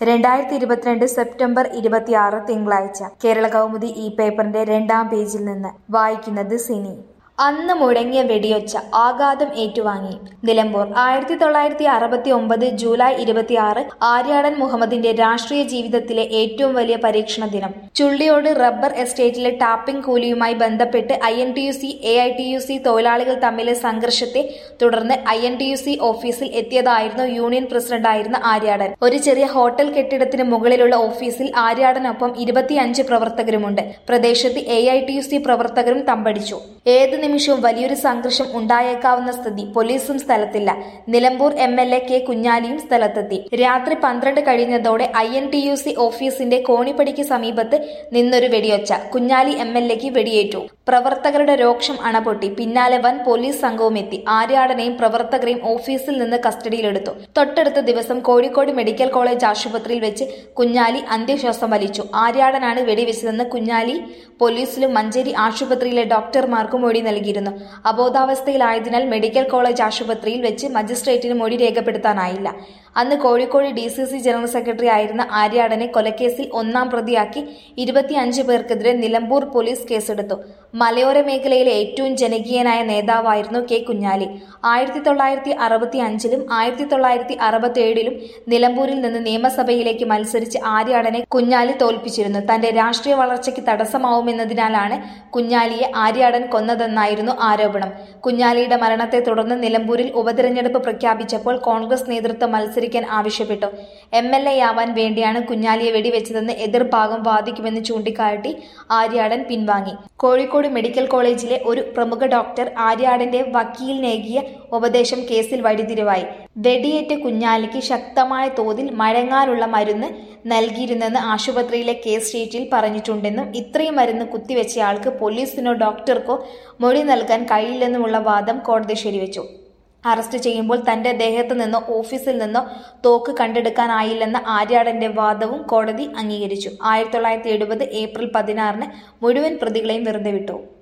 രണ്ടായിരത്തി ഇരുപത്തിരണ്ട് സെപ്റ്റംബർ ഇരുപത്തിയാറ് തിങ്കളാഴ്ച കേരള കൗമുദി ഈ പേപ്പറിന്റെ രണ്ടാം പേജിൽ നിന്ന് വായിക്കുന്നത് സിനി അന്ന് മുഴങ്ങിയ വെടിയൊച്ച ആഘാതം ഏറ്റുവാങ്ങി നിലമ്പൂർ ആയിരത്തി തൊള്ളായിരത്തി അറുപത്തി ഒമ്പത് ജൂലൈ ഇരുപത്തിയാറ് ആര്യാടൻ മുഹമ്മദിന്റെ രാഷ്ട്രീയ ജീവിതത്തിലെ ഏറ്റവും വലിയ പരീക്ഷണ ദിനം ചുള്ളിയോട് റബ്ബർ എസ്റ്റേറ്റിലെ ടാപ്പിംഗ് കൂലിയുമായി ബന്ധപ്പെട്ട് I N T U C A I T U C തൊഴിലാളികൾ തമ്മിലെ സംഘർഷത്തെ തുടർന്ന് I N T U C ഓഫീസിൽ എത്തിയതായിരുന്നു യൂണിയൻ പ്രസിഡന്റായിരുന്ന ആര്യാടൻ ഒരു ചെറിയ ഹോട്ടൽ കെട്ടിടത്തിന് മുകളിലുള്ള ഓഫീസിൽ ആര്യാടനൊപ്പം ഇരുപത്തിയഞ്ച് പ്രവർത്തകരുമുണ്ട് പ്രദേശത്ത് A I T U C പ്രവർത്തകരും തമ്പടിച്ചു ഏത് നിമിഷവും വലിയൊരു സംഘർഷം ഉണ്ടായേക്കാവുന്ന സ്ഥിതി പോലീസും സ്ഥലത്തില്ല Nilambur M L A K കുഞ്ഞാലിയും സ്ഥലത്തെത്തി രാത്രി പന്ത്രണ്ട് കഴിഞ്ഞതോടെ ഐ എൻ ടി യു സി ഓഫീസിന്റെ കോണിപ്പടിക്ക് സമീപത്ത് നിന്നൊരു വെടിയൊച്ച കുഞ്ഞാലി എം എൽ എക്ക് വെടിയേറ്റു പ്രവർത്തകരുടെ രോക്ഷം അണപൊട്ടി പിന്നാലെ വൻ പോലീസ് സംഘവും എത്തി ആര്യാടനെയും പ്രവർത്തകരെയും ഓഫീസിൽ നിന്ന് കസ്റ്റഡിയിലെടുത്തു തൊട്ടടുത്ത ദിവസം കോഴിക്കോട് മെഡിക്കൽ കോളേജ് ആശുപത്രിയിൽ വെച്ച് കുഞ്ഞാലി അന്ത്യശ്വാസം വലിച്ചു ആര്യാടനാണ് വെടിവെച്ചതെന്ന് കുഞ്ഞാലി പോലീസിലും മഞ്ചേരി ആശുപത്രിയിലെ ഡോക്ടർമാർക്കും മൊഴി നൽകിയിരുന്നു അബോധാവസ്ഥയിലായതിനാൽ മെഡിക്കൽ കോളേജ് ആശുപത്രിയിൽ വെച്ച് മജിസ്ട്രേറ്റിന് മൊഴി രേഖപ്പെടുത്താനായില്ല അന്ന് Kozhikode D C C general secretary ആയിരുന്ന ആര്യാടനെ കൊലക്കേസിൽ ഒന്നാം പ്രതിയാക്കി ഇരുപത്തിയഞ്ച് പേർക്കെതിരെ നിലമ്പൂർ പോലീസ് കേസെടുത്തു മലയോര മേഖലയിലെ ഏറ്റവും ജനകീയനായ നേതാവായിരുന്നു കെ കുഞ്ഞാലി ആയിരത്തി തൊള്ളായിരത്തി അറുപത്തി അഞ്ചിലും ആയിരത്തി തൊള്ളായിരത്തി അറുപത്തി ഏഴിലും നിലമ്പൂരിൽ നിന്ന് നിയമസഭയിലേക്ക് മത്സരിച്ച് ആര്യാടനെ കുഞ്ഞാലി തോൽപ്പിച്ചിരുന്നു തന്റെ രാഷ്ട്രീയ വളർച്ചയ്ക്ക് തടസ്സമാവുമെന്നതിനാലാണ് കുഞ്ഞാലിയെ ആര്യാടൻ കൊന്നതെന്നായിരുന്നു ആരോപണം കുഞ്ഞാലിയുടെ മരണത്തെ തുടർന്ന് നിലമ്പൂരിൽ ഉപതെരഞ്ഞെടുപ്പ് പ്രഖ്യാപിച്ചപ്പോൾ കോൺഗ്രസ് നേതൃത്വം മത്സരിക്കാൻ ആവശ്യപ്പെട്ടു എം എൽ എ ആവാൻ വേണ്ടിയാണ് കുഞ്ഞാലിയെ വെടിവെച്ചതെന്ന് എതിർഭാഗം വാദിക്കുമെന്ന് ചൂണ്ടിക്കാട്ടി ആര്യാടൻ പിൻവാങ്ങി കോഴിക്കോട് മെഡിക്കൽ കോളേജിലെ ഒരു പ്രമുഖ ഡോക്ടർ ആര്യാടന്റെ വക്കീൽ നേകിയ ഉപദേശം കേസിൽ വഴിതിരിവായി വെടിയേറ്റ കുഞ്ഞാലിക്ക് ശക്തമായ തോതിൽ മഴങ്ങാനുള്ള മരുന്ന് നൽകിയിരുന്നെന്ന് ആശുപത്രിയിലെ കേസ് ഷീറ്റിൽ പറഞ്ഞിട്ടുണ്ടെന്നും ഇത്രയും മരുന്ന് കുത്തിവെച്ചയാൾക്ക് പോലീസിനോ ഡോക്ടർക്കോ മൊഴി നൽകാൻ കഴിയില്ലെന്നുമുള്ള വാദം കോടതി ശരിവെച്ചു അറസ്റ്റ് ചെയ്യുമ്പോൾ തന്റെ ദേഹത്ത് നിന്നോ ഓഫീസിൽ നിന്നോ തോക്ക് കണ്ടെടുക്കാനായില്ലെന്ന ആര്യാടന്റെ വാദവും കോടതി അംഗീകരിച്ചു ആയിരത്തി തൊള്ളായിരത്തി എഴുപത് ഏപ്രിൽ പതിനാറിന് മുഴുവൻ പ്രതികളെയും വെറുതെ വിട്ടു